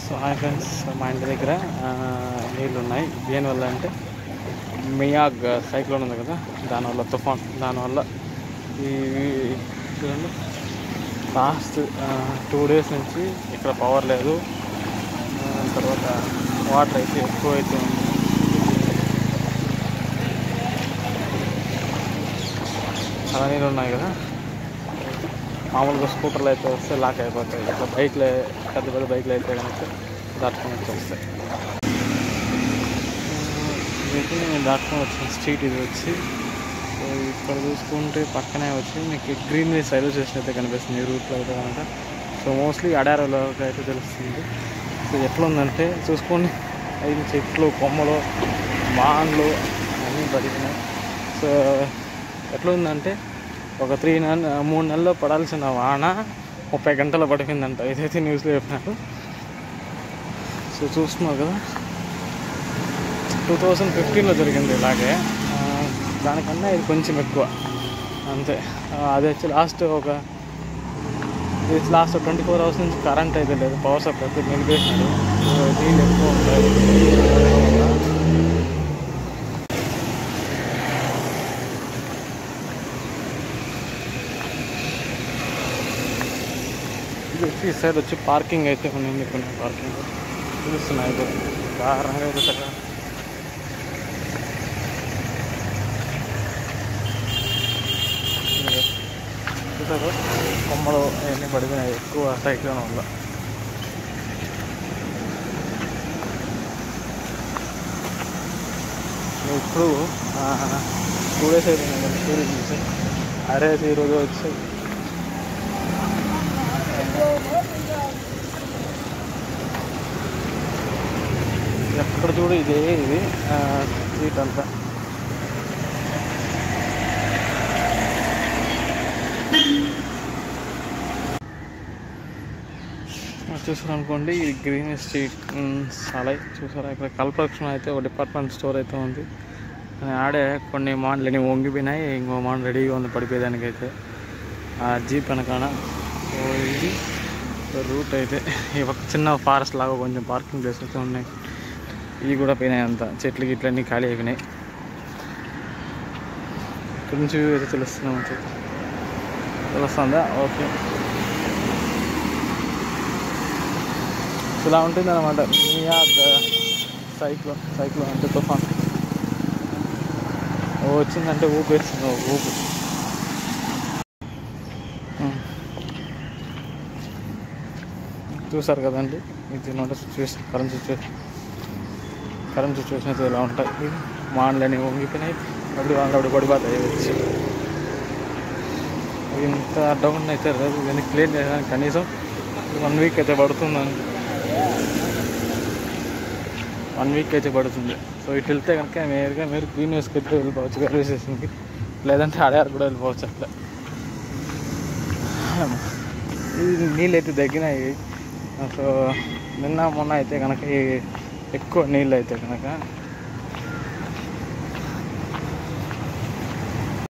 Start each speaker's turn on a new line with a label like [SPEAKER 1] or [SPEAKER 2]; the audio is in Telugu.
[SPEAKER 1] సో హాయ్ ఫ్రెండ్స్ మా ఇంటి దగ్గర ఆ, నీళ్ళు ఉన్నాయి దేనివల్ల అంటే మియాగ్ సైక్లోన్ ఉంది కదా దానివల్ల తుఫాన్ దానివల్ల ఈ చూడండి లాస్ట్ టూ డేస్ నుంచి ఇక్కడ పవర్ లేదు ఆ, తర్వాత వాటర్ అయితే ఎక్కువ అయితే ఉంది చాలా నీళ్ళు ఉన్నాయి కదా మామూలుగా స్కూటర్లు అయితే వస్తే లాక్ అయిపోతాయి ఇట్లా బైక్లు పెద్ద పెద్ద బైక్లు అయితే కనుక దాటుకొని వచ్చి వస్తాయి ఇది నేను దాటుకొని వచ్చిన స్ట్రీట్ ఇది వచ్చి సో ఇక్కడ చూసుకుంటే పక్కనే వచ్చి మీకు గ్రీనరీ రైల్వే స్టేషన్ అయితే కనిపిస్తుంది ఈ రూట్లో అయితే కనుక సో మోస్ట్లీ అడారోలో అయితే తెలుస్తుంది సో ఎట్లా ఉందంటే చూసుకోండి ఐదు చెట్లు కొమ్మలు మాన్లు అన్నీ బతికినాయి సో ఎట్లా ఉందంటే ఒక త్రీ నెల మూడు నెలల్లో పడాల్సిన వాన ముప్పై గంటలు పడిపోయిందంట ఇదైతే న్యూస్లో చెప్పినారు సో చూస్తున్నారు కదా టూ థౌజండ్ ఫిఫ్టీన్లో జరిగింది ఇలాగే ఆ, దానికన్నా ఇది కొంచెం ఎక్కువ అంతే ఆ, అది వచ్చి లాస్ట్ ఒక ఇది లాస్ట్ ట్వంటీ ఫోర్ అవర్స్ నుంచి కరెంట్ అయితే లేదు పవర్ సప్లై అయితే నిలిపేసినారు సో నీళ్ళు ఎక్కువ ఉంటాయి ఇది వచ్చి ఈ సైడ్ వచ్చి పార్కింగ్ అయితే ఉంది కొన్ని పార్కింగ్ చూస్తున్నాయి ఇప్పుడు దారుణంగా అయితే చక్కగా ఇదిగో. చూసారు కొమ్మలు అవన్నీ పడిపోయినాయి ఎక్కువ సైక్లోన్ వల్ల ఇప్పుడు టూ డేస్ అయిపోయింది స్టోరీ చూసి అరే ఈరోజు వచ్చి ఎక్కడ చూడు ఇదే ఇది స్ట్రీట్ అంతా చూసారు అనుకోండి ఇది గ్రీన్ స్ట్రీట్ చాలా చూసారా ఇక్కడ కల్పలక్ష్మి అయితే ఒక డిపార్ట్మెంట్ స్టోర్ అయితే ఉంది కానీ ఆడే కొన్ని మాన్లని వంగిపోయినాయి ఇంకో మాన్ రెడీగా ఉంది పడిపోయేదానికి అయితే ఆ జీప్ వెనకాల సో ఇది రూట్ అయితే ఈ ఒక చిన్న ఫారెస్ట్ లాగా కొంచెం పార్కింగ్ ప్లేస్ అయితే ఉన్నాయి ఇవి కూడా పోయినాయి అంతా చెట్లు గిట్లు అన్నీ ఖాళీ అయిపోయినాయి ఇక్కడ నుంచి view అయితే తెలుస్తున్నాం అంతే తెలుస్తుందా ఓకే ఇలా ఉంటుంది అనమాట మియాగ్ సైక్లోన్ సైక్లోన్ అంటే తుఫాన్ ఓ వచ్చిందంటే ఊపు వేస్తుంది ఓ ఊపు ఉమ్. చూసారు కదండి ఇది నోట situation current situation current situation అయితే ఇలా ఉంటాయి మాన్లని వంగిపోయినాయి అప్పుడు అప్పుడు పడిపోతాయి వచ్చి ఇంత డౌన్ అయితే రాదు ఇవన్నీ క్లీన్ చేయడానికి కనీసం వన్ వీక్ అయితే పడుతుందని వన్ వీక్ అయితే పడుతుంది సో ఇటు వెళ్తే కనుక నేరుగా మీరు గ్రీన్ వేస్కి అయితే వెళ్ళిపోవచ్చు రైల్వే స్టేషన్కి లేదంటే అడారు కూడా వెళ్ళిపోవచ్చు అట్లా ఇది నీళ్ళు అయితే తగ్గినాయి సో నిన్న మొన్న అయితే కనుక ఈ ఎక్కువ నీళ్ళు అయితే కనుక